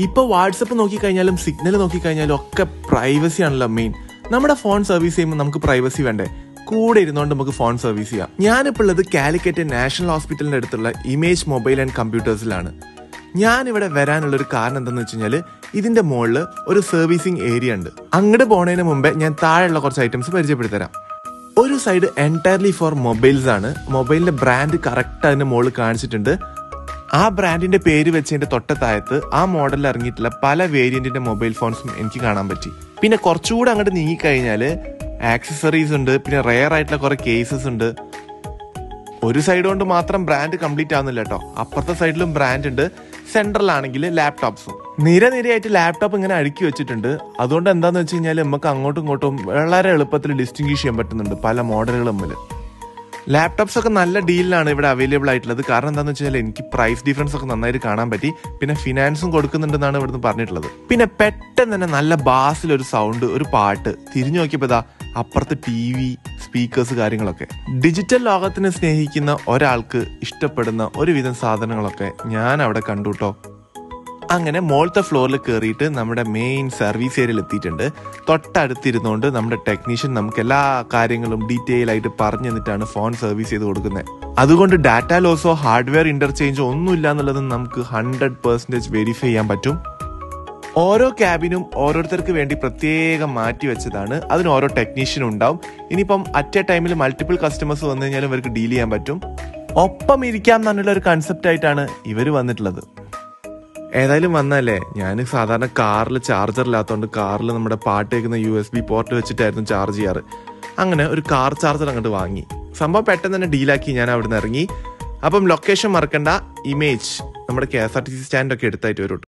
ഇപ്പോൾ WhatsApp നോക്കിക്കഴിഞ്ഞാലും signal നോക്കിക്കഴിഞ്ഞാലും ഒക്കെ privacy ആണല്ലോ മെയിൻ നമ്മുടെ ഫോൺ സർവീസ് ചെയ്യുമ്പോൾ നമുക്ക് പ്രൈവസി വേണ്ടേ കൂടെ ഇരുന്നുകൊണ്ട് നമുക്ക് ഫോൺ സർവീസ് ചെയ്യാം ഞാനിപ്പോൾ ഉള്ളത് കാലിക്കറ്റ് നാഷണൽ ഹോസ്പിറ്റലിന്റെ അടുത്തുള്ള ഇമേജ് മൊബൈൽ ആൻഡ് കമ്പ്യൂട്ടേഴ്സിലാണ് ഞാൻ ഇവിടെ വരാനുള്ള ഒരു കാരണം എന്താണെന്ന് വെച്ച് കഴിഞ്ഞാൽ ഇതിന്റെ മുകളിൽ ഒരു സർവീസിങ് ഏരിയ ഉണ്ട് അങ്ങോട്ട് പോണതിന് മുമ്പേ ഞാൻ താഴെയുള്ള കുറച്ച് ഐറ്റംസ് പരിചയപ്പെടുത്തരാം ഒരു സൈഡ് എൻറ്റയർലി ഫോർ മൊബൈൽസ് ആണ് മൊബൈലിന്റെ ബ്രാൻഡ് കറക്റ്റ് അതിന്റെ മുകളിൽ കാണിച്ചിട്ടുണ്ട് ആ ബ്രാൻഡിന്റെ പേര് വെച്ചതിന്റെ തൊട്ടത്തായത്ത് ആ മോഡലിൽ ഇറങ്ങിയിട്ടുള്ള പല വേരിയന്റിന്റെ മൊബൈൽ ഫോൺസും എനിക്ക് കാണാൻ പറ്റി പിന്നെ കുറച്ചുകൂടെ അങ്ങോട്ട് നീങ്ങിക്കഴിഞ്ഞാൽ ആക്സസറീസ് ഉണ്ട് പിന്നെ റെയർ ആയിട്ടുള്ള കുറെ കേസസ് ഉണ്ട് ഒരു സൈഡ് കൊണ്ട് മാത്രം ബ്രാൻഡ് കംപ്ലീറ്റ് ആവുന്നില്ല കേട്ടോ അപ്പുറത്തെ സൈഡിലും ബ്രാൻഡ് ഉണ്ട് സെൻട്രലാണെങ്കിൽ ലാപ്ടോപ്സും നിര നിരയായിട്ട് ലാപ്ടോപ്പ് ഇങ്ങനെ അടുക്കി വെച്ചിട്ടുണ്ട് അതുകൊണ്ട് എന്താന്ന് വെച്ച് കഴിഞ്ഞാൽ നമുക്ക് അങ്ങോട്ടും ഇങ്ങോട്ടും വളരെ എളുപ്പത്തിൽ ഡിസ്റ്റിങ്ഷ് ചെയ്യാൻ പറ്റുന്നുണ്ട് പല മോഡലുകൾ തമ്മിൽ ലാപ്ടോപ്സ് ഒക്കെ നല്ല ഡീലിലാണ് ഇവിടെ അവൈലബിൾ ആയിട്ടുള്ളത് കാരണം എന്താണെന്ന് വെച്ചാൽ എനിക്ക് പ്രൈസ് ഡിഫറൻസ് ഒക്കെ നന്നായിട്ട് കാണാൻ പറ്റി പിന്നെ ഫിനാൻസും കൊടുക്കുന്നുണ്ടെന്നാണ് ഇവിടുന്ന് പറഞ്ഞിട്ടുള്ളത് പിന്നെ പെട്ടെന്ന് തന്നെ നല്ല ബാസിൽ ഒരു സൗണ്ട് ഒരു പാട്ട് തിരിഞ്ഞു നോക്കിയപ്പോൾ ഇതാ അപ്പുറത്ത് ടി വി സ്പീക്കേഴ്സ് കാര്യങ്ങളൊക്കെ ഡിജിറ്റൽ ലോകത്തിനെ സ്നേഹിക്കുന്ന ഒരാൾക്ക് ഇഷ്ടപ്പെടുന്ന ഒരുവിധം സാധനങ്ങളൊക്കെ ഞാൻ അവിടെ കണ്ടുട്ടോ അങ്ങനെ മോളത്തെ ഫ്ലോറിൽ കയറിയിട്ട് നമ്മുടെ മെയിൻ സർവീസ് ഏരിയയിൽ എത്തിയിട്ടുണ്ട് തൊട്ടടുത്തിരുന്നുകൊണ്ട് നമ്മുടെ ടെക്നീഷ്യൻ നമുക്ക് എല്ലാ കാര്യങ്ങളും ഡീറ്റെയിൽ ആയിട്ട് പറഞ്ഞു തന്നിട്ടാണ് ഫോൺ സർവീസ് ചെയ്ത് കൊടുക്കുന്നത് അതുകൊണ്ട് ഡാറ്റ ലോസോ ഹാർഡ്വെയർ ഇന്റർചേഞ്ചോ ഒന്നുമില്ല എന്നുള്ളത് നമുക്ക് ഹൺഡ്രഡ് പെർസെൻറ്റേജ് വെരിഫൈ ചെയ്യാൻ പറ്റും ഓരോ ക്യാബിനും ഓരോരുത്തർക്ക് വേണ്ടി പ്രത്യേകം മാറ്റി വെച്ചതാണ് അതിന് ഓരോ ടെക്നീഷ്യനും ഉണ്ടാവും ഇനിയിപ്പം അറ്റ് എ ടൈമിൽ മൾട്ടിപ്പിൾ കസ്റ്റമേഴ്സ് വന്നു കഴിഞ്ഞാലും ഇവർക്ക് ഡീൽ ചെയ്യാൻ പറ്റും ഒപ്പം ഇരിക്കാം എന്നുള്ള ഒരു കൺസെപ്റ്റ് ആയിട്ടാണ് ഇവർ വന്നിട്ടുള്ളത് ഏതായാലും വന്നല്ലേ ഞാൻ സാധാരണ കാറിൽ ചാർജർ ഇല്ലാത്തതുകൊണ്ട് കാറിൽ നമ്മുടെ പാട്ട് കേൾക്കുന്ന യു എസ് ബി പോർട്ട് വെച്ചിട്ടായിരുന്നു ചാർജ് ചെയ്യാറ് അങ്ങനെ ഒരു കാർ ചാർജർ അങ്ങോട്ട് വാങ്ങി സംഭവം പെട്ടെന്ന് തന്നെ ഡീലാക്കി ഞാൻ അവിടുന്ന് ഇറങ്ങി അപ്പം ലൊക്കേഷൻ മറക്കണ്ട ഇമേജ് നമ്മുടെ K S R T C സ്റ്റാൻഡൊക്കെ എടുത്തായിട്ട് വരും